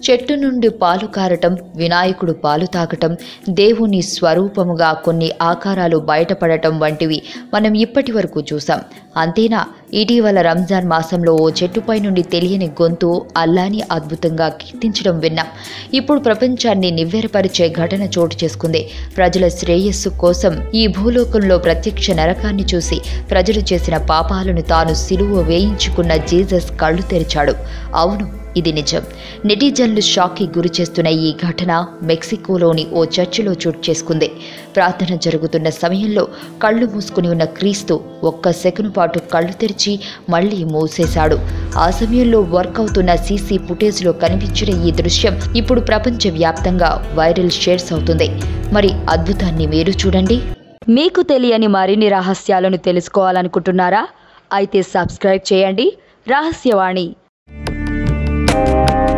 చెట్టు నుండి పాలు కారటం వినాయకుడు పాలు తాగటం దేవుని స్వరూపముగా కొన్ని ఆకారాలు బయటపడటం వంటివి మనం ఇప్పటి వరకు చూసాం అంతేనా ఇటీవల రంజాన్ మాసంలో ఓ చెట్టుపై నుండి తెలియని గొంతు అల్లాని అద్భుతంగా కీర్తించడం విన్నాం ఇప్పుడు ప్రపంచాన్ని నివ్వెరపరిచే ఘటన చోటు చేసుకుంది ప్రజల శ్రేయస్సు కోసం ఈ భూలోకంలో ప్రత్యక్ష నరకాన్ని చూసి ప్రజలు చేసిన పాపాలను తాను సిలువ వేయించుకున్న జీసస్ కళ్ళు తెరిచాడు అవును ఇది నిజం నెటిజన్లు షాక్కి గురి చేస్తున్న ఈ ఘటన మెక్సికోలోని ఓ చర్చిలో చోటు చేసుకుంది ప్రార్థన జరుగుతున్న సమయంలో కళ్ళు మూసుకుని ఉన్న క్రీస్తు ఒక్క సెకను పాటు కళ్ళు తెరిచి మళ్ళీ మూసేశాడు ఆ సమయంలో వర్క్ అవుతున్న సీసీ ఫుటేజ్లో కనిపించిన ఈ దృశ్యం ఇప్పుడు ప్రపంచవ్యాప్తంగా వైరల్ షేర్స్ అవుతుంది మరి అద్భుతాన్ని మీరు చూడండి మీకు తెలియని మరిన్ని రహస్యాలను తెలుసుకోవాలనుకుంటున్నారా అయితే సబ్స్క్రైబ్ చేయండి రహస్యవాణి